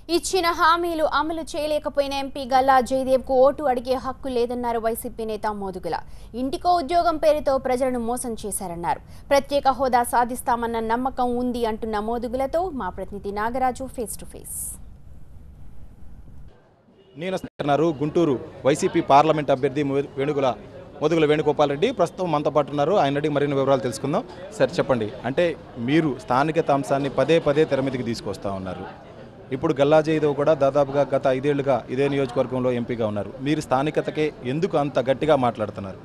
ఇచ్చిన హామీలు అమలు చేయలేకపోయిన ఎంపీ గల్లా జయదేవ్ కు ఓటు అడిగే హక్కు లేదన్నారు వైసీపీ నేత మోదుగుల ఇంటికో ఉద్యోగం పేరుతో ప్రజలను మోసం చేశారన్నారు ప్రత్యేక హోదా సాధిస్తామన్న నమ్మకం ఉంది అంటున్న మోదుగులతో మా ప్రతినిధి నాగరాజు ఫేస్ టు ఫేస్ నేను అన్నారు గుంటూరు వైసీపీ పార్లమెంట్ అభ్యర్థి ము- వేణుగుల మోదుగుల వేణుగోపాల్ రెడ్డి ప్రస్తుతం మనతో పాటు ఉన్నారు ఆయన అడిగి మరిన్ని వివరాలు తెలుసుకుందాం సార్ చెప్పండి అంటే మీరు స్థానికత అంశాన్ని పదే పదే తెర మీదకి తీసుకొస్తా ఉన్నారు ఇప్పుడు గల్లా జయదేవ్ కూడా దాదాపుగా గత ఐదేళ్లుగా ఇదే నియోజకవర్గంలో ఎంపీగా ఉన్నారు మీరు స్థానికతకే ఎందుకు అంత గట్టిగా మాట్లాడుతున్నారు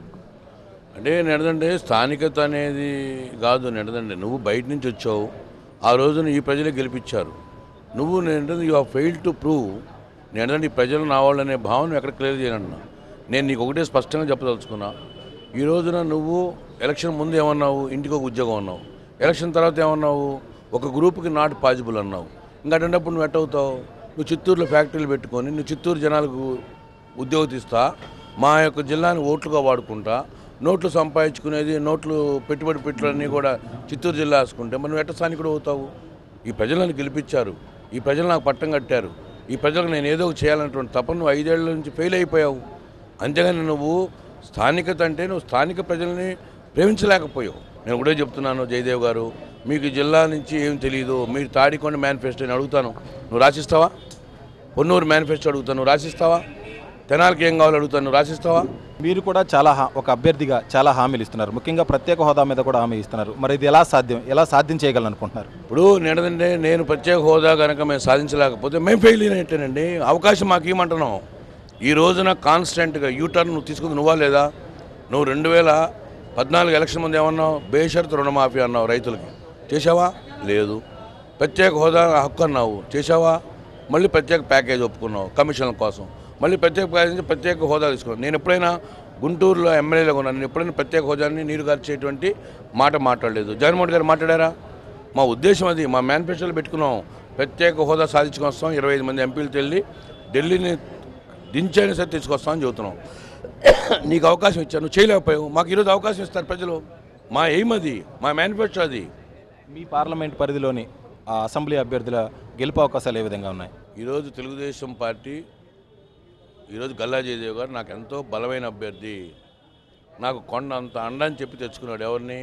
అంటే నెడదండి స్థానికత అనేది కాదు నెడదండి నువ్వు బయట నుంచి వచ్చావు ఆ రోజున ఈ ప్రజలే గెలిపించారు నువ్వు నేను you have fail to prove నేనంటే ఈ ప్రజలు నా వాళ్ళు అనే భావన ఎక్కడ క్లియర్ చేయనన్నా నేను నీకు ఒకటే స్పష్టంగా చెప్పదలుచుకున్నా ఈ రోజున నువ్వు ఎలక్షన్ ముందు ఏమన్నావు ఇంటికి ఒక ఉద్యోగం అన్నావు ఎలక్షన్ తర్వాత ఏమన్నావు ఒక గ్రూప్కి నాట్ పాజిబుల్ అన్నావు ఇంకా అటువంటిప్పుడు నువ్వు ఎట్టవుతావు నువ్వు చిత్తూరులో ఫ్యాక్టరీలు పెట్టుకొని నువ్వు చిత్తూరు జనాలకు ఉద్యోగం తీస్తా మా యొక్క జిల్లాని ఓట్లుగా వాడుకుంటా నోట్లు సంపాదించుకునేది నోట్లు పెట్టుబడి పెట్టులన్నీ కూడా చిత్తూరు జిల్లా వేసుకుంటే మరి నువ్వు ఎట్ట స్థానికుడు అవుతావు ఈ ప్రజలు నన్ను గెలిపించారు ఈ ప్రజలు నాకు పట్టం కట్టారు ఈ ప్రజలకు నేను ఏదో ఒకటి చేయాలన్నటువంటి తపన నువ్వు ఐదేళ్ల నుంచి ఫెయిల్ అయిపోయావు అంతేగాని నువ్వు స్థానికత అంటే నువ్వు స్థానిక ప్రజల్ని ప్రేమించలేకపోయావు నేను ఒకటే చెప్తున్నాను జయదేవ్ గారు మీకు ఈ జిల్లా నుంచి ఏం తెలియదు మీరు తాడికొండ మేనిఫెస్టో నేను అడుగుతాను నువ్వు రాసిస్తావా పొన్నూరు మేనిఫెస్టో అడుగుతాను నువ్వు రాసిస్తావా తెనాలికి ఏం కావాలో అడుగుతాను నువ్వు రాసిస్తావా మీరు కూడా చాలా హా- ఒక అభ్యర్థిగా చాలా హామీలు ఇస్తున్నారు ముఖ్యంగా ప్రత్యేక హోదా మీద కూడా హామీ ఇస్తున్నారు మరి ఇది ఎలా సాధ్యం ఎలా సాధ్యం చేయగలనుకుంటున్నారు ఇప్పుడు నేనంటే నేను ప్రత్యేక హోదా కనుక మేము సాధించలేకపోతే మేము ఫెయిల్ అయినట్టేనండి అవకాశం మాకు ఇవ్వమంటున్నాం ఈ రోజున కాన్స్టెంట్గా యూటర్న్ నువ్వు తీసుకుంది నువ్వా లేదా నువ్వు రెండు వేల పద్నాలుగు ఎలక్షన్ ముందు ఏమన్నావు బేషరతు రుణమాఫీ అన్నావు రైతులకి చేసావా లేదు ప్రత్యేక హోదా హక్కు అన్నావు చేసావా మళ్ళీ ప్రత్యేక ప్యాకేజ్ ఒప్పుకున్నావు కమిషన్ల కోసం మళ్ళీ ప్రత్యేక ప్యాకేజ్ ప్రత్యేక హోదా తీసుకున్నావు నేను ఎప్పుడైనా గుంటూరులో ఎమ్మెల్యేగా ఉన్నాను నేను ఎప్పుడైనా ప్రత్యేక హోదాని నీరు గార్చేటువంటి మాట మాట్లాడలేదు జగన్మోహన్ గారు మాట్లాడారా మా ఉద్దేశం అది మా మేనిఫెస్టోలో పెట్టుకున్నాం ప్రత్యేక హోదా సాధించుకొని వస్తాం ఇరవై ఐదు మంది ఎంపీలతో వెళ్ళి ఢిల్లీని దించైనా సరే తీసుకొస్తామని చెబుతున్నాం నీకు అవకాశం ఇచ్చాను నువ్వు చేయలేకపోయావు మాకు ఈరోజు అవకాశం ఇస్తారు ప్రజలు మా ఎయిమ్ అది మా మేనిఫెస్టో అది మీ పార్లమెంట్ పరిధిలోని ఆ అసెంబ్లీ అభ్యర్థుల గెలుపు అవకాశాలు ఏ విధంగా ఉన్నాయి ఈరోజు తెలుగుదేశం పార్టీ ఈరోజు గల్లా జయదేవ్ గారు నాకు ఎంతో బలమైన అభ్యర్థి నాకు కొండ అంత అండ అని చెప్పి తెచ్చుకున్నాడు ఎవరిని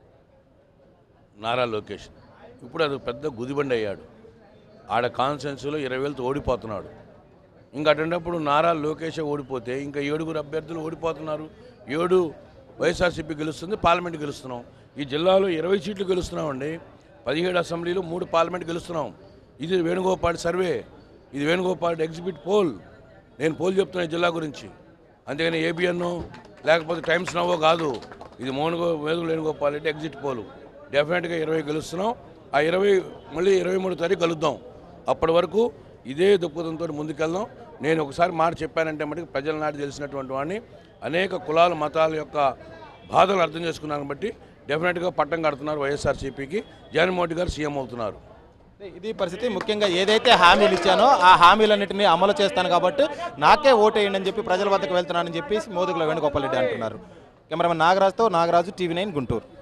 నారా లోకేష్ ఇప్పుడు అది పెద్ద గుదిబండి అయ్యాడు ఆడ కాన్సెన్స్లో ఇరవై వేలతో ఓడిపోతున్నాడు ఇంకా అటువంటిప్పుడు నారా లోకేష్ ఓడిపోతే ఇంకా ఏడుగురు అభ్యర్థులు ఓడిపోతున్నారు ఏడు వైఎస్ఆర్సీపీ గెలుస్తుంది పార్లమెంట్ గెలుస్తున్నాం ఈ జిల్లాలో ఇరవై సీట్లు గెలుస్తున్నామండి పదిహేడు అసెంబ్లీలు మూడు పార్లమెంట్ గెలుస్తున్నాం ఇది వేణుగోపాల్ సర్వే ఇది వేణుగోపాల్ ఎగ్జిబిట్ పోల్ నేను పోల్ చెప్తున్నా ఈ జిల్లా గురించి అంతేగాని ఏబిఎన్ లేకపోతే టైమ్స్ నవ్వో కాదు ఇది మోనుగో వేదుగు వేణుగోపాల్ రెడ్డి ఎగ్జిట్ పోలు డెఫినెట్గా ఇరవై గెలుస్తున్నాం ఆ ఇరవై మళ్ళీ ఇరవై మూడు తారీఖు కలుద్దాం అప్పటి వరకు ఇదే దృక్పథంతో ముందుకెళ్దాం నేను ఒకసారి మాట చెప్పానంటే మటుకు ప్రజల నాటి తెలిసినటువంటి వాడిని అనేక కులాల మతాల యొక్క బాధలు అర్థం చేసుకున్నాను బట్టి డెఫినెట్గా పట్టం కడుతున్నారు వైఎస్ఆర్సీపీకి జగన్మోహన్ రెడ్డి గారు సీఎం అవుతున్నారు ఇది పరిస్థితి ముఖ్యంగా ఏదైతే హామీలు ఇచ్చానో ఆ హామీలన్నింటినీ అమలు చేస్తాను కాబట్టి నాకే ఓటేయండి అని చెప్పి ప్రజల వద్దకు వెళ్తున్నానని చెప్పి మోదుగుల వేణుగోపాల్ రెడ్డి అంటున్నారు కెమెరామెన్ నాగరాజుతో నాగరాజు టీవీ నైన్ గుంటూరు